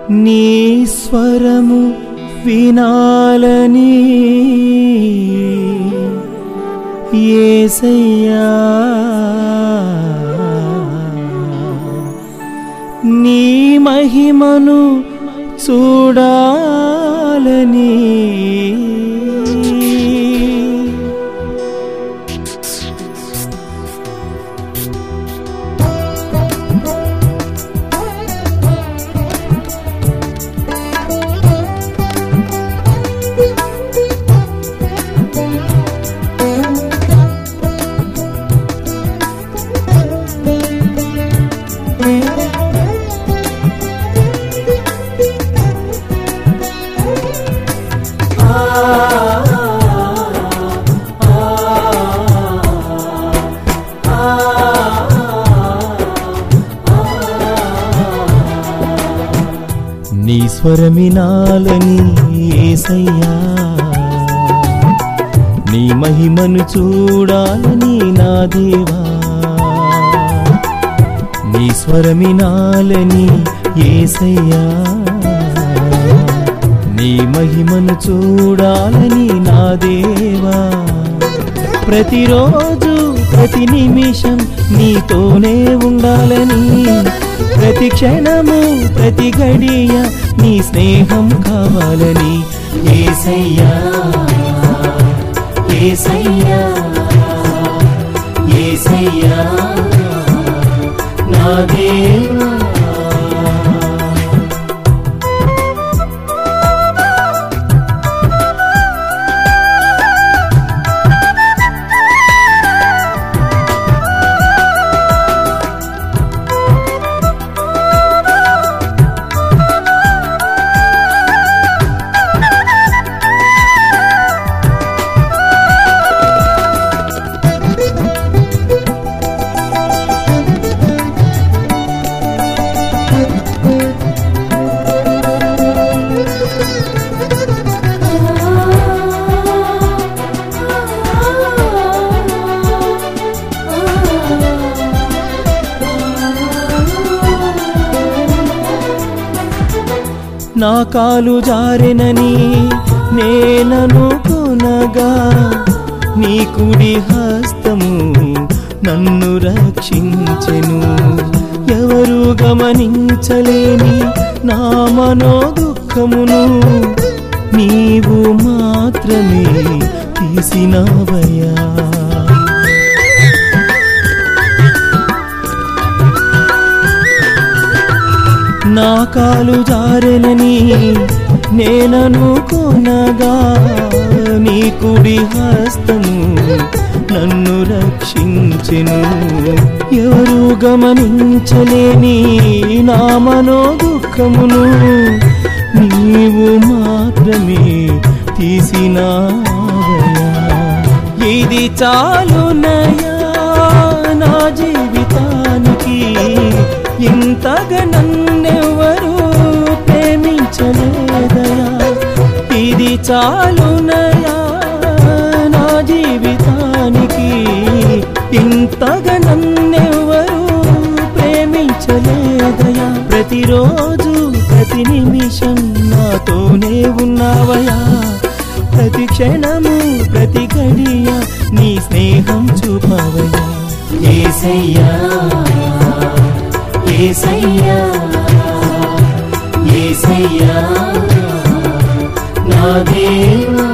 నీ స్వరము వినాలని ఏసయ్యా నీ మహిమను చూడాలని నీ స్వరమినాలని ఏసయ్యా నీ మహిమను చూడాలని నా దేవా నీ స్వరమినాలని ఏసయ్యా నీ మహిమను చూడాలని నా దేవా ప్రతిరోజు ప్రతి నిమిషం నీతోనే ఉండాలని ప్రతి క్షణము ప్రతి గడియ నీ స్నేహం కావాలని ఏసయ్యా ఏసయ్యా ఏసయ్యా నా దేవా నా కాలు జారెనని నేననుకునగా నీ కుడి హస్తము నన్ను రక్షించెను ఎవరు గమనించలేని నా మనో దుఃఖమును నీవు మాత్రమే తీసినవయ్యా నా కాలు జారెనని నేననుకునగా నీ కుడి హస్తము నన్ను రక్షించెను ఎవరు గమనించలేని నా మనో దుఃఖమును నీవు మాత్రమే తీసినావయ్యా ఇది చాలునయా నా జీవితానికి ఇంతగా నన్నెవరు ప్రేమించలేదయా ఇది చాలునయా నా జీవితానికి ఇంతగా నన్నెవరు ప్రేమించలేదయా ప్రతిరోజు ప్రతి నిమిషం నాతోనే ఉన్నావయా ప్రతి క్షణము ప్రతి గడియ నీ స్నేహం చూపవయ్యా ఏసయ్యా ఏసయ్యా ఏసయ్యా నా దేవా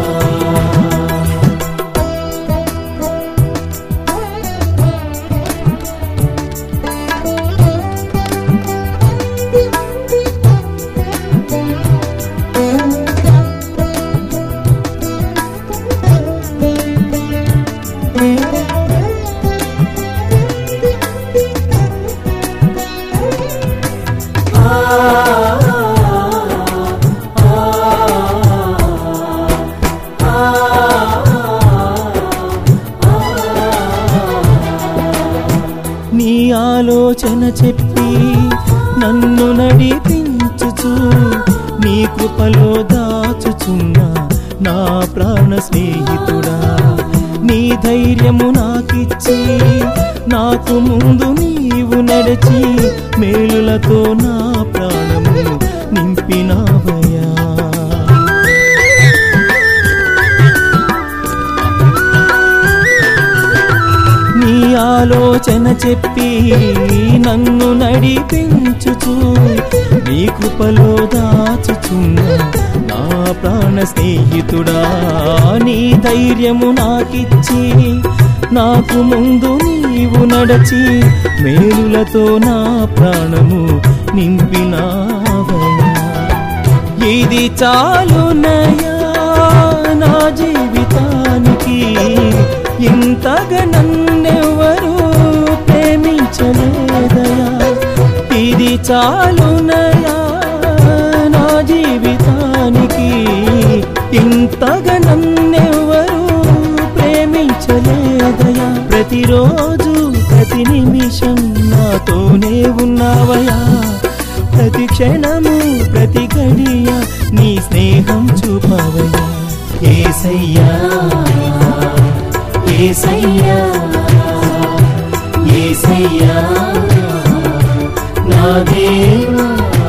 నీ ఆలోచన చెప్పి నన్ను నడిపించుచు నీ కృపలో దాచుచున్న నా ప్రాణ స్నేహితుడా నీ ధైర్యము నాకిచ్చి నాకు ముందు నీవు నడిచి మేలులతో నా ప్రాణము నింపినావయ్యా నీ ఆలోచన చెప్పి నన్ను నడిపించుచు నీ కృపలో దాచుచున్న నా ప్రాణ స్నేహితుడా నీ ధైర్యము నాకిచ్చి నాకు ముందు నీవు నడచి మేలులతో నా ప్రాణము నింపినావయ్యా ఇది చాలునయా నా జీవితానికి ఇంతగా నన్నెవరు ప్రేమించలేదయా ఇది చాలునయా నా జీవితానికి ఇంతగా నన్నెవరు ప్రేమించలేదయా ప్రతిరోజు ప్రతి నిమిషం నాతోనే ఉన్నావయా ప్రతి క్షణము ప్రతి గడియ నీ స్నేహం చూపవయ్యా ఏసయ్యా ఏసయ్యా ఏసయ్యా నా దేవా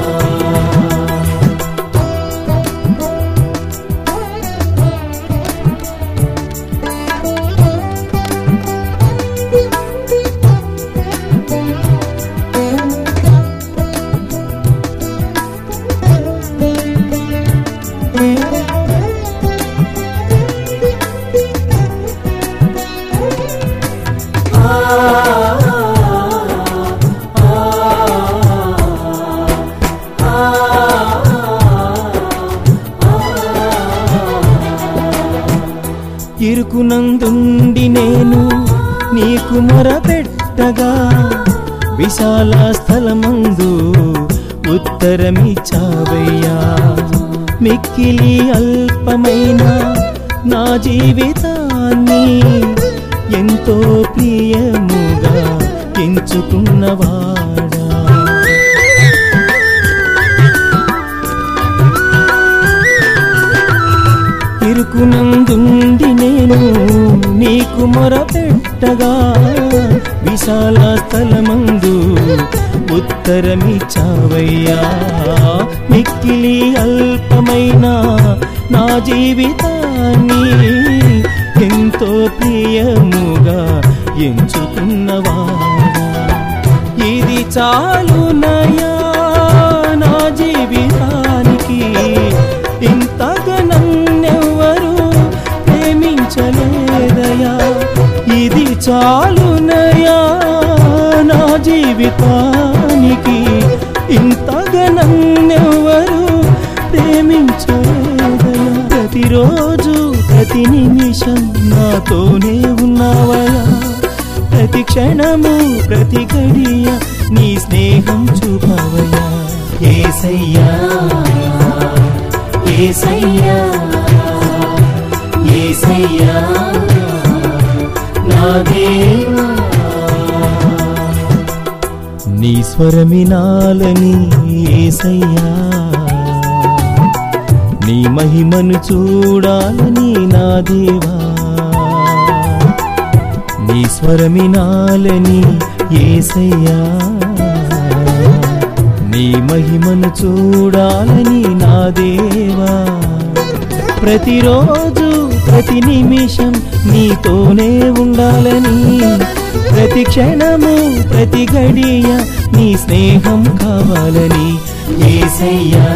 ఇరుకునందుండి నేను నీకు మొరపెట్టగా విశాల స్థలమందు ఉత్తరమిచ్చావయ్యా మిక్కిలి అల్పమైన నా జీవితాన్ని ఎంతో ప్రియముగా ఎంచుకున్నవాడా ఇరుకునందుండి నేను నీకు మొరపెట్టగా విశాల స్థలమందు ఉత్తరమిచ్చావయ్యా మిక్కిలి అల్పమైన నా జీవితాన్ని ఎంతో ప్రియముగా ఎంచుకున్నవాడా ఇది చాలునయా నా జీవితానికి ఇంతగా నన్నెవ్వరు ప్రేమించలేదయా ఇది చాలునయా నా జీవితానికి ఇంతగా నన్నెవ్వరు ప్రేమించలేదయా ప్రతిరోజు ప్రతి నిమిషం నాతోనే ఉన్నావయా ప్రతి క్షణము ప్రతి గడియ నీ స్నేహం చూపవయ్యా ఏసయ్యా ఏసయ్యా ఏసయ్యా నా దేవా నీ స్వరమినాలని ఏసయ్యా నీ మహిమను చూడాలని నా దేవా నీ స్వరమినాలని ఏసయ్యా నీ మహిమను చూడాలని నా దేవా ప్రతిరోజు ప్రతి నిమిషం నీతోనే ఉండాలని ప్రతి క్షణము ప్రతి గడియ నీ స్నేహం కావాలని ఏసయ్యా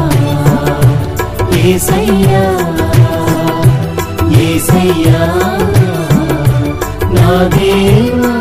ఏసయ్యా ఏసయ్యా నా దేవా